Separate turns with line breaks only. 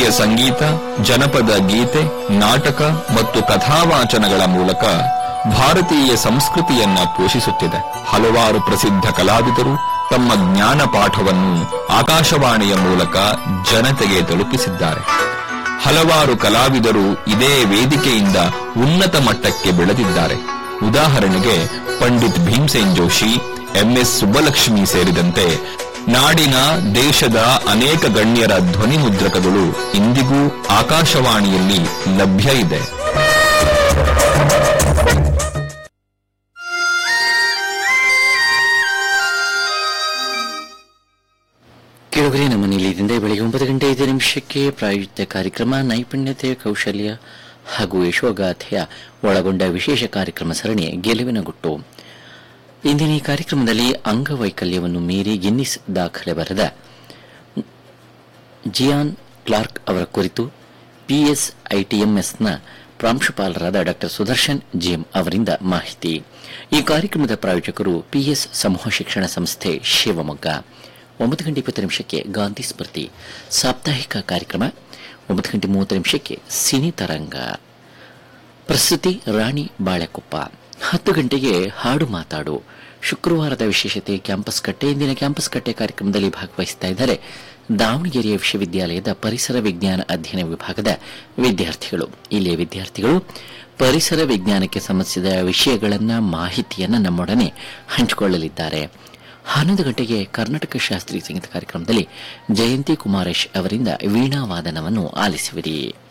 ಶಾಸ್ತ್ರೀಯ ಸಂಗೀತ ಜನಪದ ಗೀತೆ ನಾಟಕ ಮತ್ತು ಕಥಾವಾಚನಗಳ ಮೂಲಕ ಭಾರತೀಯ ಸಂಸ್ಕೃತಿಯನ್ನ ಪೋಷಿಸುತ್ತಿದೆ ಹಲವಾರು ಪ್ರಸಿದ್ಧ ಕಲಾವಿದರು ತಮ್ಮ ಜ್ಞಾನ ಪಾಠವನ್ನು ಆಕಾಶವಾಣಿಯ ಮೂಲಕ ಜನತೆಗೆ ತಲುಪಿಸಿದ್ದಾರೆ ಹಲವಾರು ಕಲಾವಿದರು ಇದೇ ವೇದಿಕೆಯಿಂದ ಉನ್ನತ ಮಟ್ಟಕ್ಕೆ ಬೆಳೆದಿದ್ದಾರೆ ಉದಾಹರಣೆಗೆ ಪಂಡಿತ್ ಭೀಮ್ಸೇನ್ ಜೋಶಿ ಎಂಎಸ್ ಸುಬ್ಬಲಕ್ಷ್ಮಿ ಸೇರಿದಂತೆ ನಾಡಿನ ದೇಶದ ಅನೇಕ ಗಣ್ಯರ ಧ್ವನಿ ಮುದ್ರಕಗಳು ಇಂದಿಗೂ ಆಕಾಶವಾಣಿಯಲ್ಲಿ ಲಭ್ಯ ಇದೆ
ಕೆಳಗರೆ ನಮ್ಮ ನಿಲಯದಿಂದ ಬೆಳಗ್ಗೆ ಒಂಬತ್ತು ಗಂಟೆ ಐದು ನಿಮಿಷಕ್ಕೆ ಪ್ರಾಯೋಜಿತ ಕಾರ್ಯಕ್ರಮ ನೈಪುಣ್ಯತೆ ಕೌಶಲ್ಯ ಹಾಗೂ ಯಶೋಗಾಥೆಯ ಒಳಗೊಂಡ ವಿಶೇಷ ಕಾರ್ಯಕ್ರಮ ಸರಣಿ ಗೆಲುವಿನ ಗುಟ್ಟು ಇಂದಿನ ಈ ಕಾರ್ಯಕ್ರಮದಲ್ಲಿ ಅಂಗವೈಕಲ್ಯವನ್ನು ಮೀರಿ ಗಿನ್ನಿಸ್ ದಾಖಲೆ ಬರೆದ ಜಿಯಾನ್ ಕ್ಲಾರ್ಕ್ ಅವರ ಕುರಿತು ಪಿಎಸ್ಐಟಿಎಂಎಸ್ನ ಪ್ರಾಂಶುಪಾಲರಾದ ಡಾ ಸುದರ್ಶನ್ ಜಿಎಂ ಅವರಿಂದ ಮಾಹಿತಿ ಈ ಕಾರ್ಯಕ್ರಮದ ಪ್ರಾಯೋಜಕರು ಪಿಎಸ್ ಸಮೂಹ ಶಿಕ್ಷಣ ಸಂಸ್ಥೆ ಶಿವಮೊಗ್ಗ ಒಂಬತ್ತು ಗಂಟೆ ಇಪ್ಪತ್ತು ನಿಮಿಷಕ್ಕೆ ಗಾಂಧಿ ಸ್ಮೃತಿ ಸಾಪ್ತಾಹಿಕ ಕಾರ್ಯಕ್ರಮ ಒಂಬತ್ತು ಗಂಟೆ ಮೂವತ್ತು ನಿಮಿಷಕ್ಕೆ ಸಿನಿ ತರಂಗ ಪ್ರಸ್ತುತಿ ರಾಣಿ ಬಾಳೆಕೊಪ್ಪ ಹತ್ತು ಗಂಟೆಗೆ ಹಾಡು ಮಾತಾಡು ಶುಕ್ರವಾರದ ವಿಶೇಷತೆ ಕ್ಯಾಂಪಸ್ ಕಟ್ಟೆ ಇಂದಿನ ಕ್ಯಾಂಪಸ್ ಕಟ್ಟೆ ಕಾರ್ಯಕ್ರಮದಲ್ಲಿ ಭಾಗವಹಿಸ್ತಾ ಇದ್ದಾರೆ ದಾವಣಗೆರೆಯ ವಿಶ್ವವಿದ್ಯಾಲಯದ ಪರಿಸರ ವಿಜ್ಞಾನ ಅಧ್ಯಯನ ವಿಭಾಗದ ವಿದ್ಯಾರ್ಥಿಗಳು ಇಲ್ಲಿಯ ವಿದ್ಯಾರ್ಥಿಗಳು ಪರಿಸರ ವಿಜ್ಞಾನಕ್ಕೆ ಸಂಬಂಧಿಸಿದ ವಿಷಯಗಳನ್ನ ಮಾಹಿತಿಯನ್ನ ನಮ್ಮೊಡನೆ ಹಂಚಿಕೊಳ್ಳಲಿದ್ದಾರೆ ಹನ್ನೊಂದು ಗಂಟೆಗೆ ಕರ್ನಾಟಕ ಶಾಸ್ತ್ರೀಯ ಸಂಗೀತ ಕಾರ್ಯಕ್ರಮದಲ್ಲಿ ಜಯಂತಿ ಕುಮಾರೇಶ್ ಅವರಿಂದ ವೀಣಾವಾದನವನ್ನು ಆಲಿಸುವಿರಿ